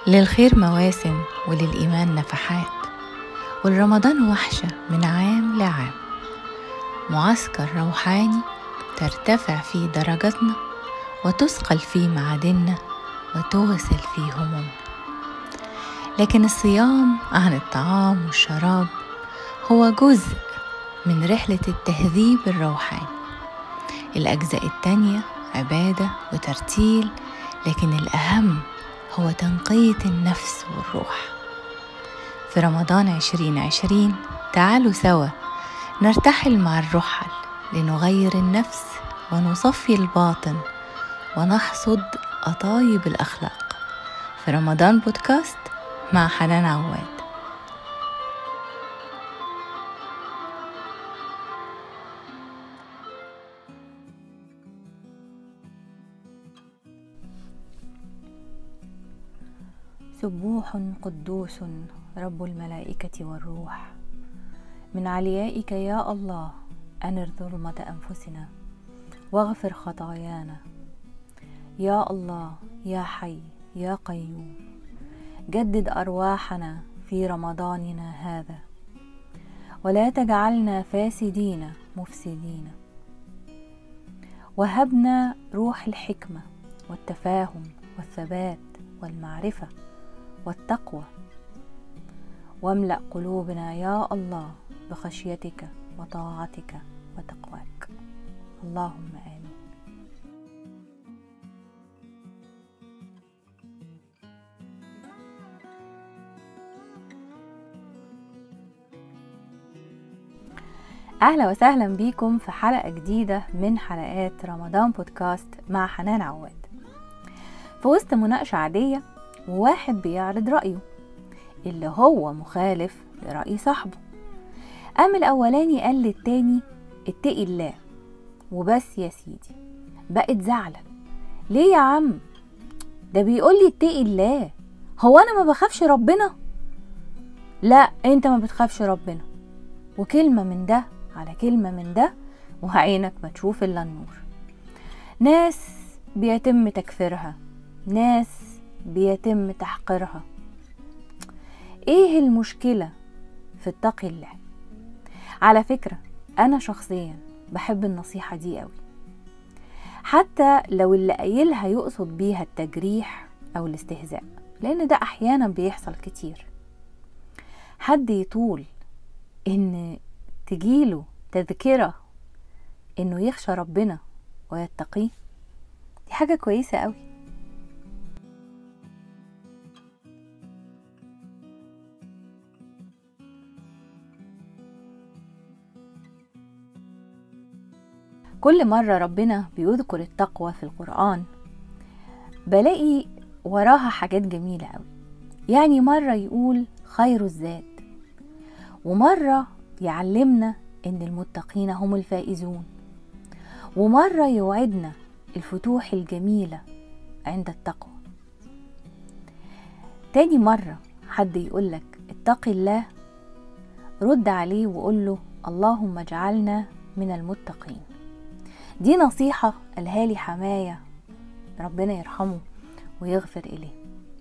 للخير مواسم وللإيمان نفحات والرمضان وحشة من عام لعام معسكر روحاني ترتفع فيه درجاتنا وتثقل فيه معادننا وتغسل فيه همومنا لكن الصيام عن الطعام والشراب هو جزء من رحلة التهذيب الروحاني الأجزاء التانية عبادة وترتيل لكن الأهم هو تنقية النفس والروح في رمضان عشرين عشرين تعالوا سوا نرتحل مع الرحل لنغير النفس ونصفي الباطن ونحصد أطايب الأخلاق في رمضان بودكاست مع حنان عواد سبوح قدوس رب الملائكة والروح من عليائك يا الله أنر ظلمة أنفسنا واغفر خطايانا يا الله يا حي يا قيوم جدد أرواحنا في رمضاننا هذا ولا تجعلنا فاسدين مفسدين وهبنا روح الحكمة والتفاهم والثبات والمعرفة والتقوى واملأ قلوبنا يا الله بخشيتك وطاعتك وتقواك اللهم آمين أهلا وسهلا بيكم في حلقة جديدة من حلقات رمضان بودكاست مع حنان عواد في وسط مناقشة عادية وواحد بيعرض رأيه اللي هو مخالف لرأي صاحبه قام الأولاني قال للتاني اتقي الله وبس يا سيدي بقت زعلة ليه يا عم ده بيقول لي اتقي الله هو انا ما بخافش ربنا لا انت ما بتخافش ربنا وكلمة من ده على كلمة من ده وعينك ما تشوف الا النور ناس بيتم تكفيرها ناس بيتم تحقيرها ايه المشكلة في اتقي الله على فكرة انا شخصيا بحب النصيحة دي قوي حتى لو اللي قايلها يقصد بيها التجريح او الاستهزاء لان ده احيانا بيحصل كتير حد يطول ان تجيله تذكرة انه يخشى ربنا ويتقيه دي حاجة كويسة قوي كل مرة ربنا بيذكر التقوى في القرآن بلاقي وراها حاجات جميلة قوي يعني مرة يقول خير الزاد ومرة يعلمنا إن المتقين هم الفائزون ومرة يوعدنا الفتوح الجميلة عند التقوى تاني مرة حد يقولك اتقي الله رد عليه وقول له اللهم اجعلنا من المتقين دي نصيحة قالها لي حماية ربنا يرحمه ويغفر إليه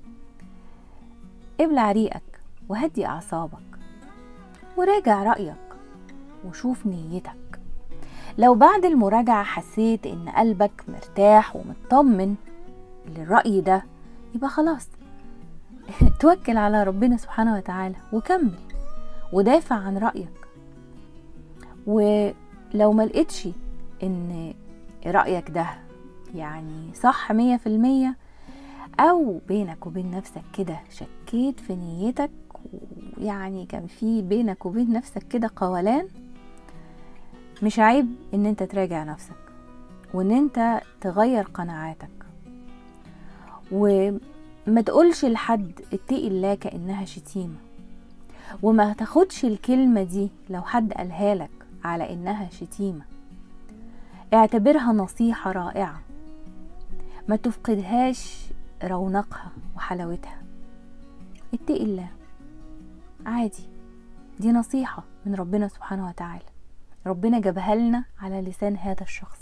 ابلع ريقك وهدي أعصابك وراجع رأيك وشوف نيتك لو بعد المراجعة حسيت إن قلبك مرتاح ومطمن للرأي ده يبقى خلاص توكل على ربنا سبحانه وتعالى وكمل ودافع عن رأيك ولو ما لقيتش ان رأيك ده يعني صح مية في المية او بينك وبين نفسك كده شكيت في نيتك ويعني كان في بينك وبين نفسك كده قولان مش عيب ان انت تراجع نفسك وان انت تغير قناعاتك وما تقولش لحد اتقي الله كأنها شتيمة وما تاخدش الكلمة دي لو حد قالها لك على انها شتيمة اعتبرها نصيحة رائعة ما تفقدهاش رونقها وحلاوتها اتقي الله عادي دي نصيحة من ربنا سبحانه وتعالى ربنا جابها لنا على لسان هذا الشخص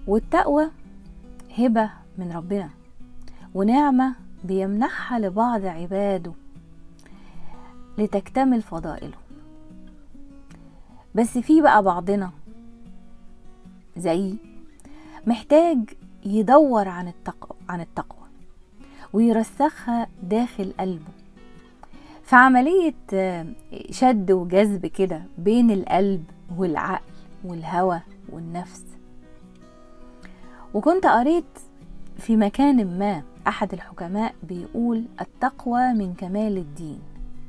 والتقوى هبة من ربنا ونعمة بيمنحها لبعض عباده لتكتمل فضائلهم بس في بقى بعضنا زي محتاج يدور عن التقوى عن التقوى ويرسخها داخل قلبه في عملية شد وجذب كده بين القلب والعقل والهوى والنفس وكنت قريت في مكان ما أحد الحكماء بيقول التقوى من كمال الدين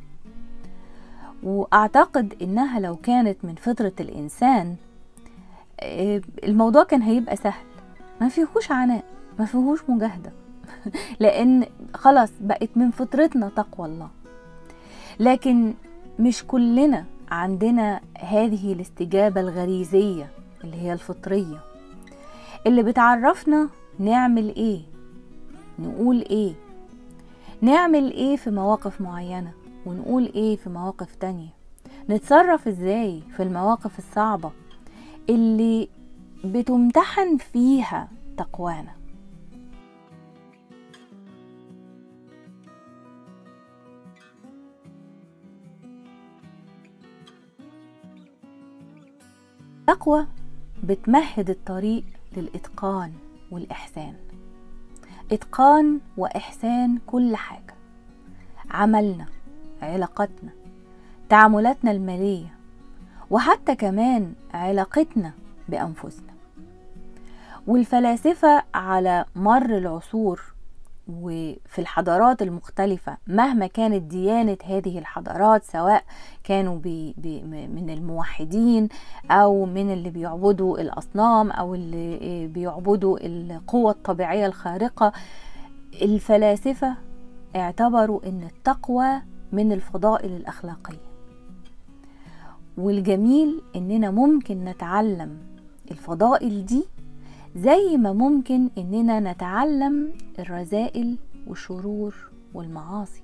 وأعتقد إنها لو كانت من فطرة الإنسان الموضوع كان هيبقى سهل ما فيهوش عناء ما فيهوش مجاهدة لأن خلاص بقت من فطرتنا تقوى الله لكن مش كلنا عندنا هذه الاستجابة الغريزية اللي هي الفطرية اللي بتعرفنا نعمل ايه نقول ايه نعمل ايه في مواقف معينة ونقول ايه في مواقف تانية نتصرف ازاي في المواقف الصعبة اللي بتمتحن فيها تقوانا التقوى بتمهد الطريق للإتقان والإحسان إتقان وإحسان كل حاجة عملنا علاقتنا تعاملاتنا المالية وحتى كمان علاقتنا بأنفسنا والفلاسفة على مر العصور وفي الحضارات المختلفة مهما كانت ديانة هذه الحضارات سواء كانوا بي بي من الموحدين أو من اللي بيعبدوا الأصنام أو اللي بيعبدوا القوة الطبيعية الخارقة الفلاسفة اعتبروا أن التقوى من الفضائل الأخلاقية والجميل أننا ممكن نتعلم الفضائل دي زي ما ممكن اننا نتعلم الرذائل والشرور والمعاصي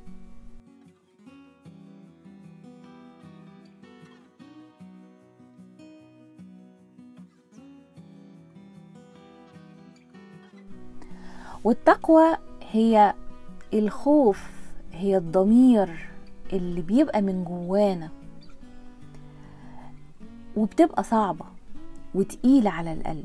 والتقوى هي الخوف هي الضمير اللي بيبقى من جوانا وبتبقى صعبة وتقيلة على القلب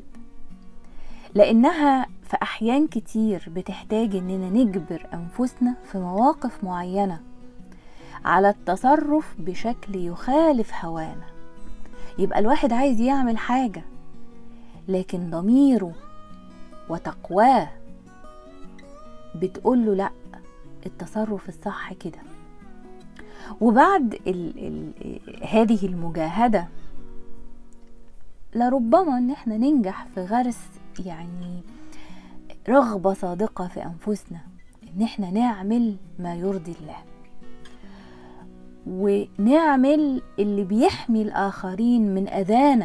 لانها في احيان كتير بتحتاج اننا نجبر انفسنا في مواقف معينه على التصرف بشكل يخالف هوانا يبقى الواحد عايز يعمل حاجه لكن ضميره وتقواه بتقول له لا التصرف الصح كده وبعد ال ال هذه المجاهده لربما ان احنا ننجح في غرس يعني رغبة صادقة في أنفسنا إن إحنا نعمل ما يرضي الله ونعمل اللي بيحمي الآخرين من أذانا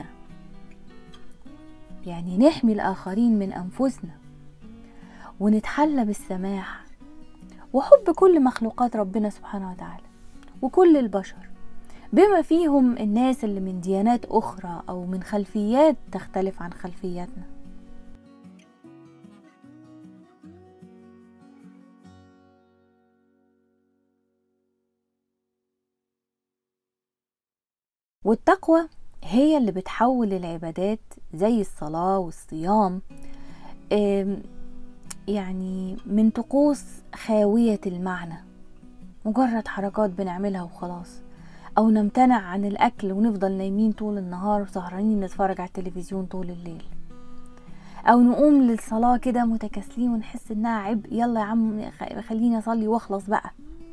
يعني نحمي الآخرين من أنفسنا ونتحلى بالسماح وحب كل مخلوقات ربنا سبحانه وتعالى وكل البشر بما فيهم الناس اللي من ديانات أخرى أو من خلفيات تختلف عن خلفياتنا والتقوى هي اللي بتحول العبادات زي الصلاة والصيام يعني من طقوس خاوية المعنى مجرد حركات بنعملها وخلاص أو نمتنع عن الأكل ونفضل نايمين طول النهار وسهرانين نتفرج على التلفزيون طول الليل أو نقوم للصلاة كده متكاسلين ونحس إنها عبء يلا يا عم خليني أصلي وأخلص بقى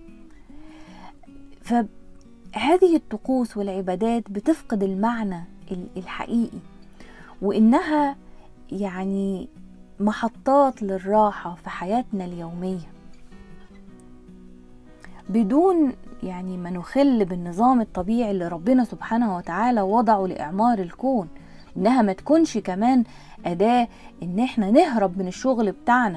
ف هذه الطقوس والعبادات بتفقد المعنى الحقيقي وانها يعني محطات للراحه في حياتنا اليوميه بدون يعني ما نخل بالنظام الطبيعي اللي ربنا سبحانه وتعالى وضعه لاعمار الكون انها ما تكونش كمان اداه ان احنا نهرب من الشغل بتاعنا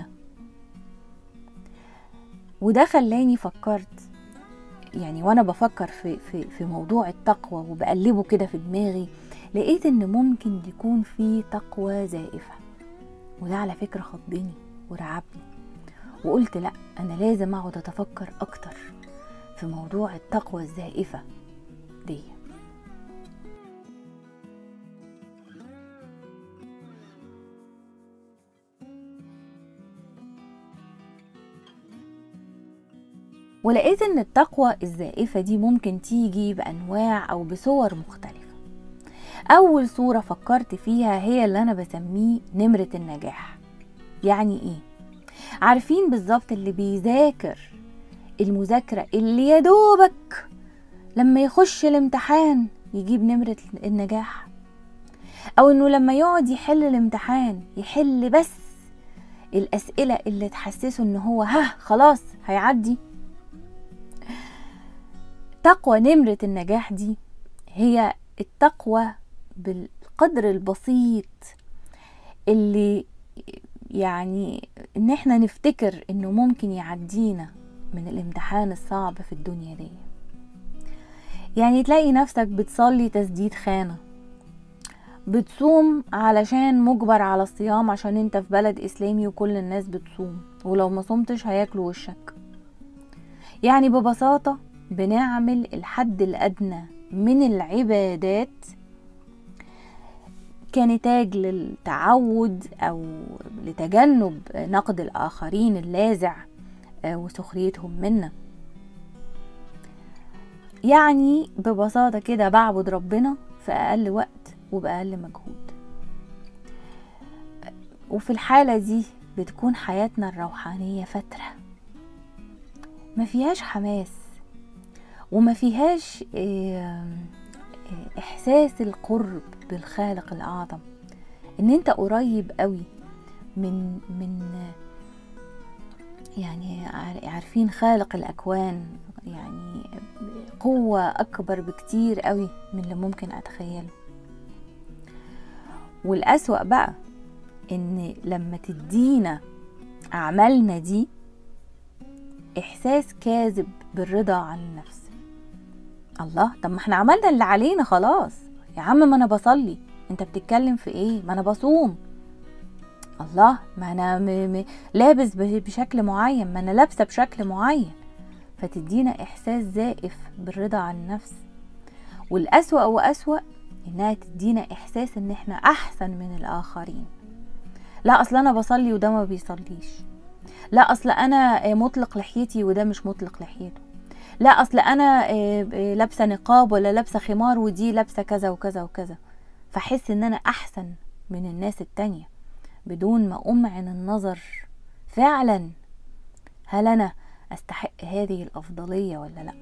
وده خلاني فكرت يعني وانا بفكر في في في موضوع التقوى وبقلبه كده في دماغي لقيت ان ممكن يكون في تقوى زائفه وده على فكرة خضني ورعبني وقلت لا أنا لازم أقعد أتفكر أكتر في موضوع التقوى الزائفة دي ولقيت ان التقوى الزائفة دي ممكن تيجي بأنواع أو بصور مختلفة أول صورة فكرت فيها هي اللي أنا بسميه نمرة النجاح يعني إيه؟ عارفين بالظبط اللي بيذاكر المذاكرة اللي يدوبك لما يخش الامتحان يجيب نمرة النجاح أو إنه لما يقعد يحل الامتحان يحل بس الأسئلة اللي تحسسه إن هو ها خلاص هيعدي تقوى نمرة النجاح دي هي التقوى بالقدر البسيط اللي يعني ان احنا نفتكر انه ممكن يعدينا من الامتحان الصعب في الدنيا دي يعني تلاقي نفسك بتصلي تسديد خانة بتصوم علشان مجبر على الصيام عشان انت في بلد اسلامي وكل الناس بتصوم ولو ما صمتش هياكلوا وشك يعني ببساطة بنعمل الحد الأدنى من العبادات كنتاج للتعود أو لتجنب نقد الآخرين اللاذع وسخريتهم منا يعني ببساطة كده بعبد ربنا في أقل وقت وبأقل مجهود وفي الحالة دي بتكون حياتنا الروحانية فترة ما فيهاش حماس وما فيهاش إحساس القرب بالخالق الأعظم إن أنت قريب قوي من من يعني عارفين خالق الأكوان يعني قوة أكبر بكتير قوي من اللي ممكن أتخيله والأسوأ بقى إن لما تدينا أعمالنا دي إحساس كاذب بالرضا عن النفس الله طب ما احنا عملنا اللي علينا خلاص يا عم ما انا بصلي انت بتتكلم في ايه ما انا بصوم الله ما انا م... م... لابس بشكل معين ما انا لابسه بشكل معين فتدينا احساس زائف بالرضا عن النفس والاسوا واسوا انها تدينا احساس ان احنا احسن من الاخرين لا اصل انا بصلي وده ما بيصليش لا اصل انا مطلق لحيتي وده مش مطلق لحيته لا اصل انا لابسه نقاب ولا لابسه خمار ودي لابسه كذا وكذا وكذا فاحس ان انا احسن من الناس التانية بدون ما امعن النظر فعلا هل انا استحق هذه الافضليه ولا لا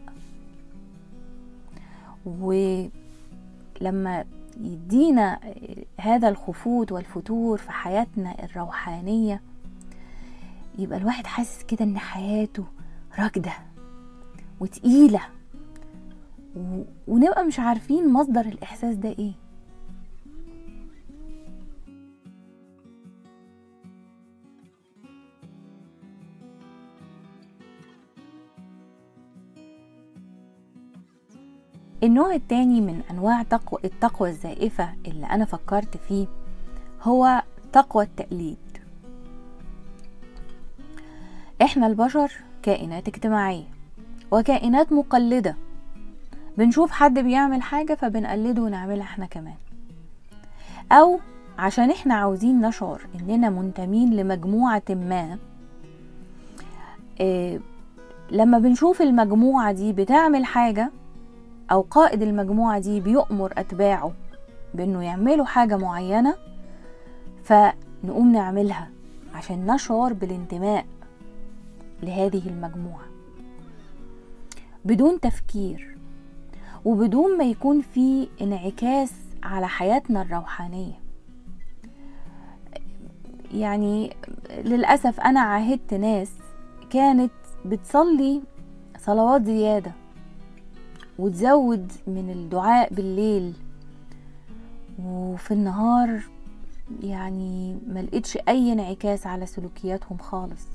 ولما يدينا هذا الخفوت والفتور في حياتنا الروحانيه يبقى الواحد حاسس كده ان حياته راكده وتقيلة و... ونبقى مش عارفين مصدر الإحساس ده إيه النوع التاني من أنواع تقوى التقوى الزائفة اللي أنا فكرت فيه هو تقوى التقليد إحنا البشر كائنات اجتماعية وكائنات مقلدة بنشوف حد بيعمل حاجة فبنقلده ونعملها احنا كمان أو عشان احنا عاوزين نشعر اننا منتمين لمجموعة ما إيه لما بنشوف المجموعة دي بتعمل حاجة أو قائد المجموعة دي بيؤمر أتباعه بأنه يعملوا حاجة معينة فنقوم نعملها عشان نشعر بالانتماء لهذه المجموعة بدون تفكير وبدون ما يكون في انعكاس على حياتنا الروحانية يعني للأسف أنا عاهدت ناس كانت بتصلي صلوات زيادة وتزود من الدعاء بالليل وفي النهار يعني ملقتش أي انعكاس على سلوكياتهم خالص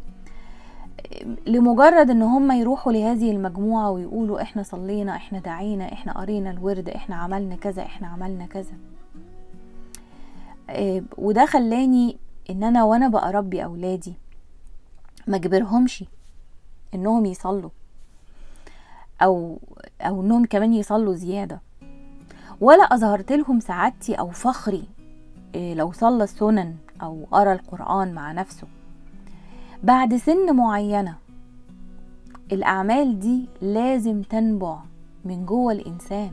لمجرد ان هم يروحوا لهذه المجموعة ويقولوا احنا صلينا احنا دعينا احنا قرينا الورد احنا عملنا كذا احنا عملنا كذا وده خلاني ان انا وانا بربي اولادي ما اجبرهمش انهم يصلوا او او انهم كمان يصلوا زياده ولا اظهرت لهم سعادتي او فخري إيه لو صلى السنن او قرا القران مع نفسه بعد سن معينه الاعمال دي لازم تنبع من جوه الانسان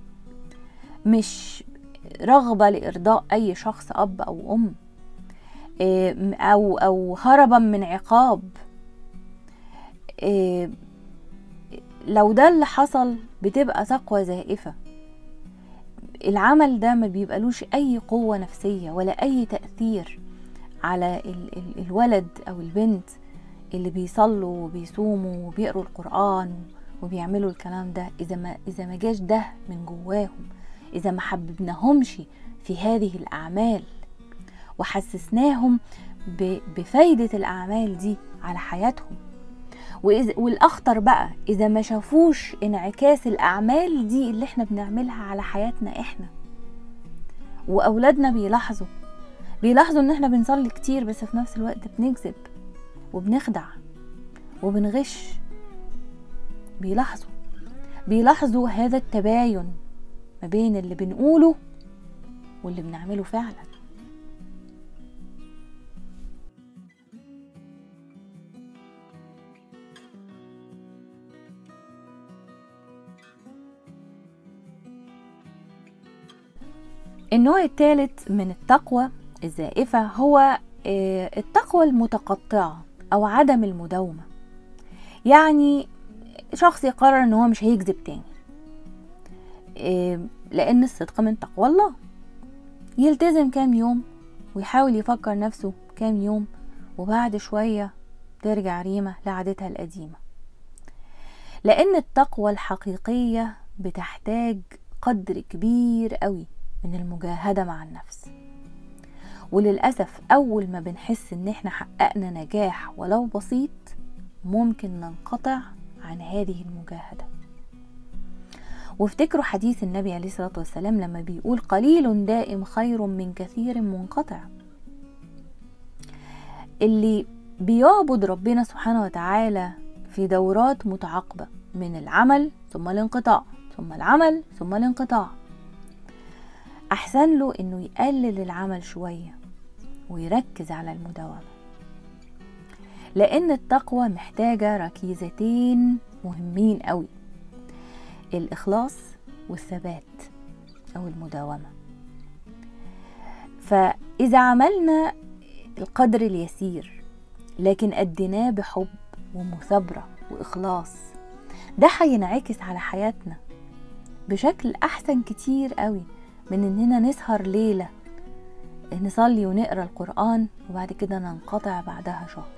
مش رغبه لارضاء اي شخص اب او ام إيه او او هربا من عقاب إيه لو ده اللي حصل بتبقى تقوى زائفة العمل ده ما بيبقالوش أي قوة نفسية ولا أي تأثير على ال ال الولد أو البنت اللي بيصلوا وبيصوموا وبيقروا القرآن وبيعملوا الكلام ده إذا ما إذا ما جاش ده من جواهم إذا ما حببناهمش في هذه الأعمال وحسسناهم بفايدة الأعمال دي على حياتهم وإذا والأخطر بقى إذا ما شافوش انعكاس الأعمال دي اللي احنا بنعملها على حياتنا احنا وأولادنا بيلاحظوا بيلاحظوا إن احنا بنصلي كتير بس في نفس الوقت بنكذب وبنخدع وبنغش بيلاحظوا بيلاحظوا هذا التباين ما بين اللي بنقوله واللي بنعمله فعلا النوع الثالث من التقوى الزائفة هو التقوى المتقطعة أو عدم المداومة يعني شخص يقرر ان هو مش هيكذب تاني لأن الصدق من تقوى الله يلتزم كام يوم ويحاول يفكر نفسه كام يوم وبعد شوية ترجع ريمة لعادتها القديمة لأن التقوى الحقيقية بتحتاج قدر كبير قوي من المجاهدة مع النفس وللأسف أول ما بنحس إن إحنا حققنا نجاح ولو بسيط ممكن ننقطع عن هذه المجاهدة وافتكروا حديث النبي عليه الصلاة والسلام لما بيقول قليل دائم خير من كثير منقطع اللي بيعبد ربنا سبحانه وتعالى في دورات متعاقبة من العمل ثم الانقطاع ثم العمل ثم الانقطاع أحسن له إنه يقلل العمل شوية ويركز على المداومة لأن التقوى محتاجة ركيزتين مهمين قوي الإخلاص والثبات أو المداومة فإذا عملنا القدر اليسير لكن أديناه بحب ومثابرة وإخلاص ده هينعكس على حياتنا بشكل أحسن كتير قوي من إننا نسهر ليلة نصلي ونقرا القرآن وبعد كده ننقطع بعدها شهر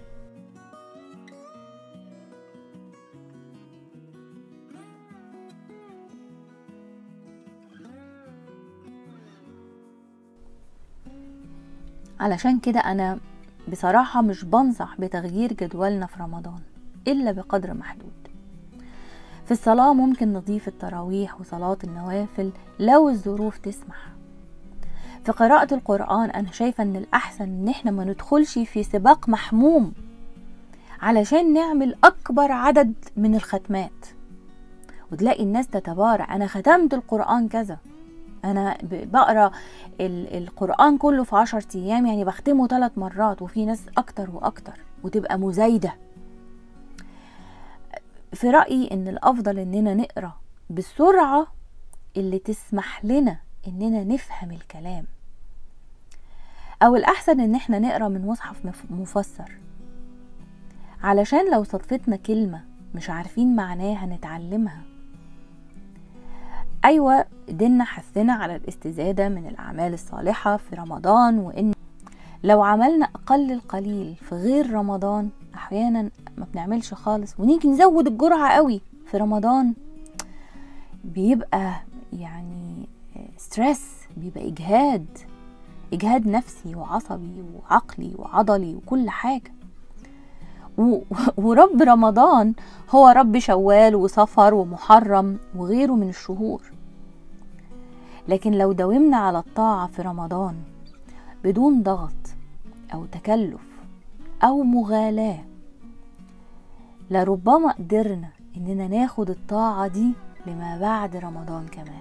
علشان كده أنا بصراحة مش بنصح بتغيير جدولنا في رمضان إلا بقدر محدود في الصلاة ممكن نضيف التراويح وصلاة النوافل لو الظروف تسمح في قراءة القرآن أنا شايفة إن الأحسن إن إحنا ما ندخلش في سباق محموم علشان نعمل أكبر عدد من الختمات وتلاقي الناس تتبارى أنا ختمت القرآن كذا أنا بقرأ القرآن كله في عشر أيام يعني بختمه ثلاث مرات وفي ناس أكتر وأكتر وتبقى مزايدة في رأيي إن الأفضل إننا نقرأ بالسرعة اللي تسمح لنا إننا نفهم الكلام أو الأحسن إن إحنا نقرأ من مصحف مفسر علشان لو صدفتنا كلمة مش عارفين معناها نتعلمها أيوة ديننا حثنا على الاستزادة من الأعمال الصالحة في رمضان وإن لو عملنا أقل القليل في غير رمضان أحيانا ما بنعملش خالص ونيجي نزود الجرعة قوي في رمضان بيبقى يعني ستريس بيبقى إجهاد إجهاد نفسي وعصبي وعقلي وعضلي وكل حاجة ورب رمضان هو رب شوال وصفر ومحرم وغيره من الشهور لكن لو داومنا على الطاعة في رمضان بدون ضغط أو تكلف أو مغالاة لربما قدرنا إننا ناخد الطاعة دي لما بعد رمضان كمان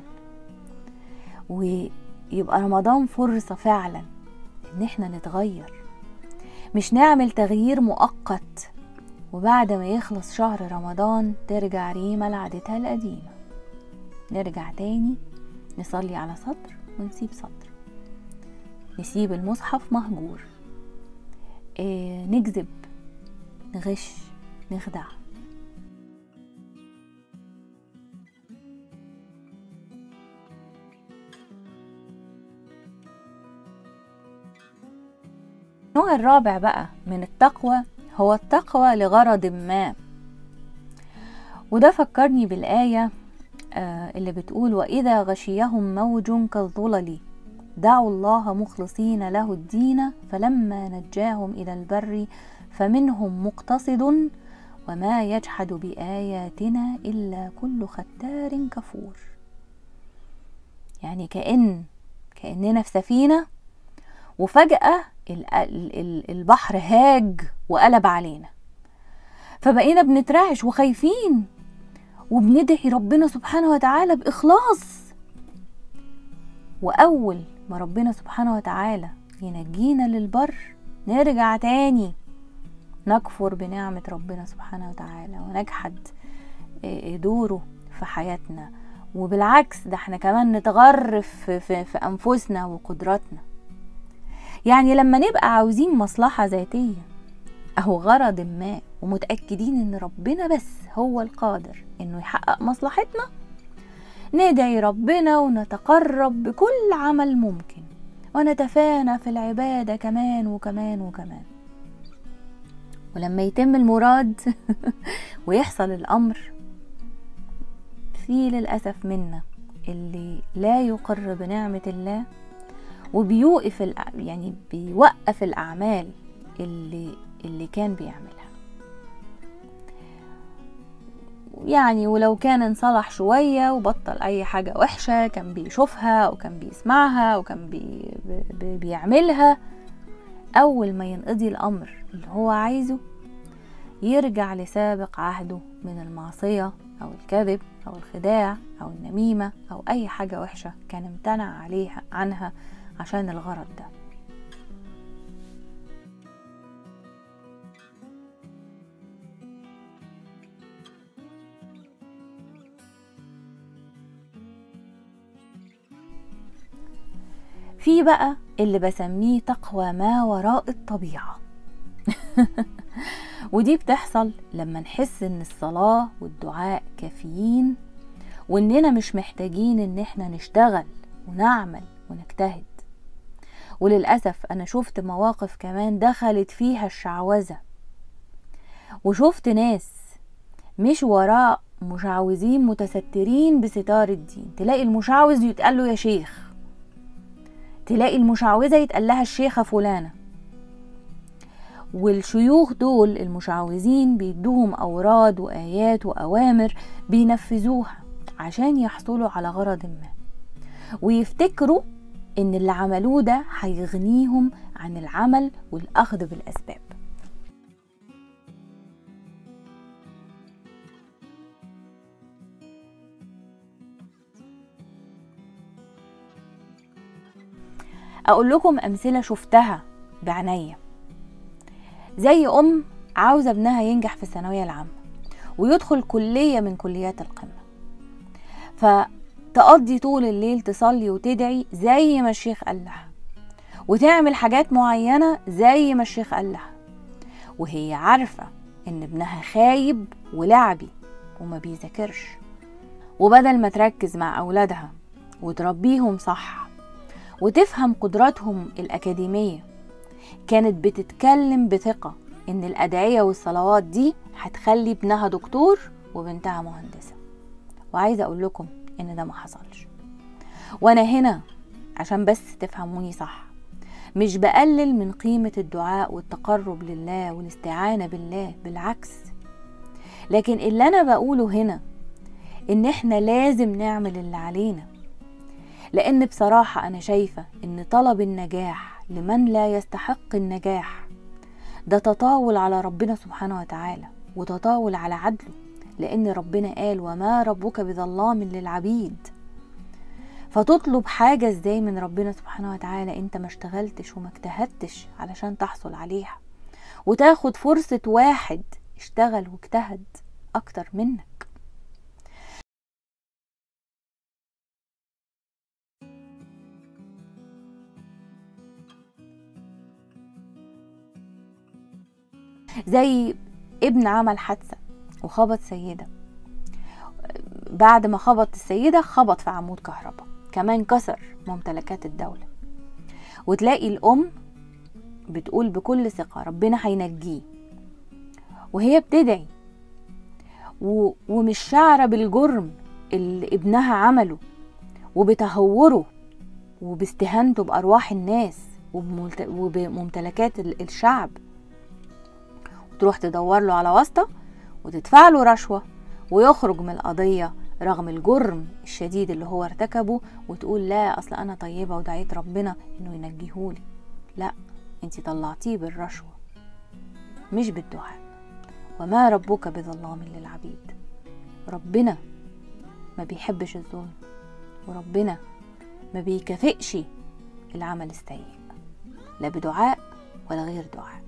ويبقى رمضان فرصة فعلا إن احنا نتغير مش نعمل تغيير مؤقت وبعد ما يخلص شهر رمضان ترجع ريما لعادتها القديمة نرجع تاني نصلي على سطر ونسيب سطر نسيب المصحف مهجور إيه نكذب نغش نخدع النوع الرابع بقى من التقوى هو التقوى لغرض ما وده فكرني بالآية اللي بتقول وإذا غشيهم موج كالظلل دعوا الله مخلصين له الدين فلما نجاهم إلى البر فمنهم مقتصد وما يجحد بآياتنا إلا كل ختار كفور يعني كأن كأننا في سفينة وفجأة البحر هاج وقلب علينا فبقينا بنترعش وخايفين وبندعي ربنا سبحانه وتعالى بإخلاص وأول ما ربنا سبحانه وتعالى ينجينا للبر نرجع تاني نكفر بنعمة ربنا سبحانه وتعالى ونجحد دوره في حياتنا وبالعكس ده احنا كمان نتغرف في, في, في أنفسنا وقدراتنا يعني لما نبقى عاوزين مصلحة ذاتية أو غرض ما ومتأكدين إن ربنا بس هو القادر إنه يحقق مصلحتنا ندعي ربنا ونتقرب بكل عمل ممكن ونتفانى في العبادة كمان وكمان وكمان ولما يتم المراد ويحصل الأمر في للأسف منا اللي لا يقر بنعمة الله وبيوقف يعني بيوقف الأعمال اللي اللي كان بيعملها يعني ولو كان انصلح شوية وبطل أي حاجة وحشة كان بيشوفها أو كان بيسمعها أو كان بي بي بيعملها أول ما ينقضي الأمر اللي هو عايزه يرجع لسابق عهده من المعصية أو الكذب أو الخداع أو النميمة أو أي حاجة وحشة كان امتنع عليها عنها عشان الغرض ده في بقى اللي بسميه تقوى ما وراء الطبيعة ودي بتحصل لما نحس ان الصلاة والدعاء كافيين واننا مش محتاجين ان احنا نشتغل ونعمل ونجتهد وللأسف أنا شفت مواقف كمان دخلت فيها الشعوذة وشفت ناس مش وراء مشعوذين متسترين بستار الدين تلاقي المشعوذ يتقال له يا شيخ تلاقي المشعوذة يتقال لها الشيخة فلانة والشيوخ دول المشعوذين بيدوهم أوراد وآيات وأوامر بينفذوها عشان يحصلوا على غرض ما ويفتكروا إن اللي عملوه ده هيغنيهم عن العمل والأخذ بالأسباب أقول لكم أمثلة شفتها بعناية زي أم عاوزة ابنها ينجح في الثانوية العامة ويدخل كلية من كليات القمة فتقضي طول الليل تصلي وتدعي زي ما الشيخ قال لها وتعمل حاجات معينة زي ما الشيخ قال لها وهي عارفة إن ابنها خايب ولعبي وما بيذاكرش وبدل ما تركز مع أولادها وتربيهم صح وتفهم قدراتهم الأكاديمية كانت بتتكلم بثقة إن الأدعية والصلوات دي هتخلي ابنها دكتور وبنتها مهندسة وعايزة أقول لكم إن ده ما حصلش وأنا هنا عشان بس تفهموني صح مش بقلل من قيمة الدعاء والتقرب لله والاستعانة بالله بالعكس لكن اللي أنا بقوله هنا إن إحنا لازم نعمل اللي علينا لأن بصراحة أنا شايفة إن طلب النجاح لمن لا يستحق النجاح ده تطاول على ربنا سبحانه وتعالى وتطاول على عدله لأن ربنا قال وما ربك بظلام للعبيد فتطلب حاجة ازاي من ربنا سبحانه وتعالى انت ما اشتغلتش وما اجتهدتش علشان تحصل عليها وتاخد فرصة واحد اشتغل واجتهد اكتر منك زي ابن عمل حادثة وخبط سيدة بعد ما خبط السيدة خبط في عمود كهرباء كمان كسر ممتلكات الدولة وتلاقي الأم بتقول بكل ثقة ربنا هينجيه وهي بتدعي و... ومش شعرة بالجرم اللي ابنها عمله وبتهوره وباستهانته بأرواح الناس وبملت... وبممتلكات الشعب وتروح تدور له على واسطة وتدفع له رشوة ويخرج من القضية رغم الجرم الشديد اللي هو ارتكبه وتقول لا اصل انا طيبة ودعيت ربنا انه ينجيهولي لا انت طلعتيه بالرشوة مش بالدعاء وما ربك بظلام للعبيد ربنا ما بيحبش الظلم وربنا ما بيكافئش العمل السيء لا بدعاء ولا غير دعاء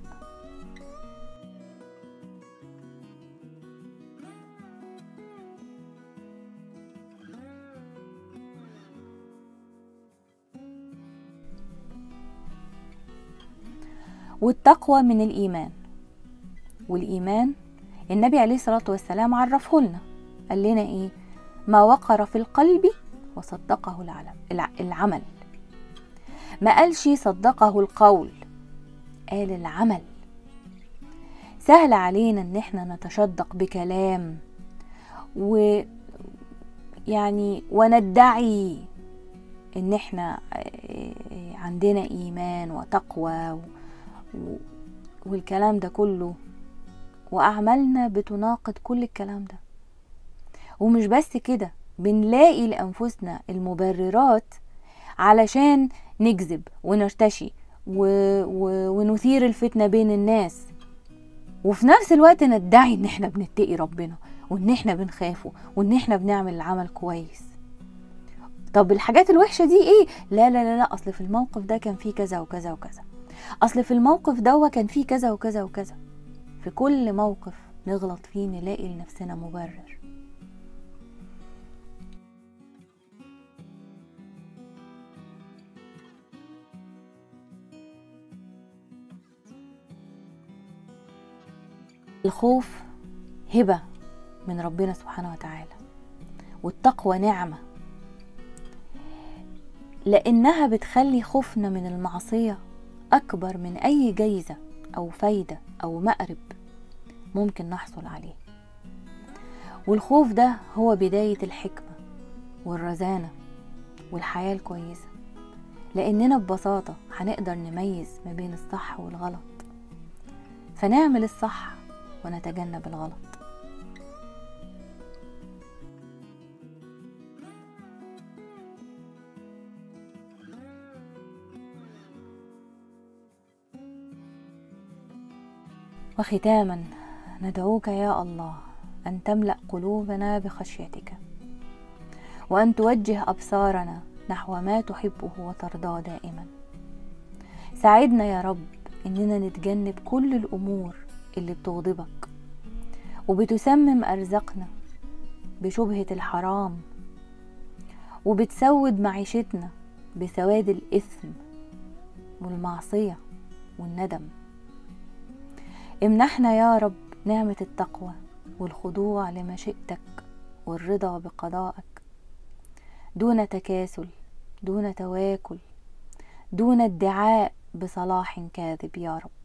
والتقوى من الإيمان والإيمان النبي عليه الصلاة والسلام عرفه لنا قال لنا إيه ما وقر في القلب وصدقه العلم العمل ما قالش صدقه القول قال العمل سهل علينا ان احنا نتشدق بكلام و يعني وندعي ان احنا عندنا ايمان وتقوى والكلام ده كله وأعمالنا بتناقض كل الكلام ده ومش بس كده بنلاقي لأنفسنا المبررات علشان نكذب ونرتشي و... و... ونثير الفتنة بين الناس وفي نفس الوقت ندعي ان احنا بنتقي ربنا وان احنا بنخافه وان احنا بنعمل العمل كويس طب الحاجات الوحشة دي ايه لا لا لا لا اصل في الموقف ده كان فيه كذا وكذا وكذا اصل في الموقف دوا كان فيه كذا وكذا وكذا في كل موقف نغلط فيه نلاقي لنفسنا مبرر الخوف هبة من ربنا سبحانه وتعالى والتقوى نعمة لأنها بتخلي خوفنا من المعصية أكبر من أي جايزة أو فايدة أو مأرب ممكن نحصل عليه والخوف ده هو بداية الحكمة والرزانة والحياة الكويسة لأننا ببساطة هنقدر نميز ما بين الصح والغلط فنعمل الصح ونتجنب الغلط وختاما ندعوك يا الله ان تملا قلوبنا بخشيتك وان توجه ابصارنا نحو ما تحبه وترضاه دائما ساعدنا يا رب اننا نتجنب كل الامور اللي بتغضبك وبتسمم ارزاقنا بشبهه الحرام وبتسود معيشتنا بسواد الاثم والمعصيه والندم امنحنا يا رب نعمة التقوى والخضوع لمشيئتك والرضا بقضائك دون تكاسل دون تواكل دون ادعاء بصلاح كاذب يا رب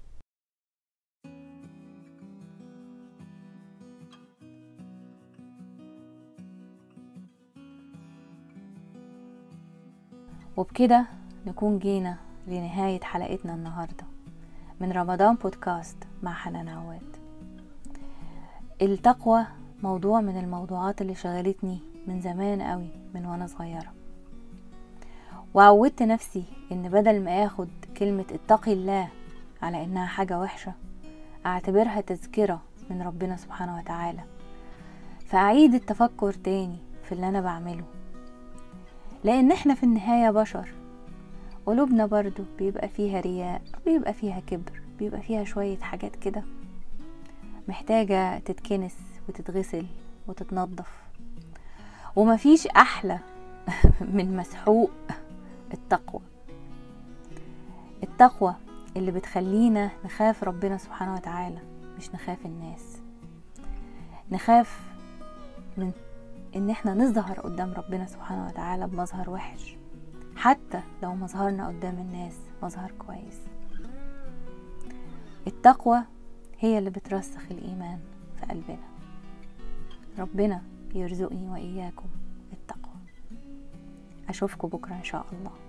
وبكده نكون جينا لنهاية حلقتنا النهارده من رمضان بودكاست مع حنان عواد التقوى موضوع من الموضوعات اللي شغلتني من زمان قوي من وانا صغيرة وعودت نفسي ان بدل ما اخد كلمة اتقي الله على انها حاجة وحشة اعتبرها تذكرة من ربنا سبحانه وتعالى فاعيد التفكر تاني في اللي انا بعمله لان احنا في النهاية بشر قلوبنا برضو بيبقى فيها رياء بيبقى فيها كبر بيبقى فيها شوية حاجات كده محتاجة تتكنس وتتغسل وتتنظف ومفيش أحلى من مسحوق التقوى التقوى اللي بتخلينا نخاف ربنا سبحانه وتعالى مش نخاف الناس نخاف من ان احنا نظهر قدام ربنا سبحانه وتعالى بمظهر وحش حتى لو مظهرنا قدام الناس مظهر كويس التقوى هي اللي بترسخ الإيمان في قلبنا ربنا يرزقني وإياكم التقوى أشوفكم بكرة إن شاء الله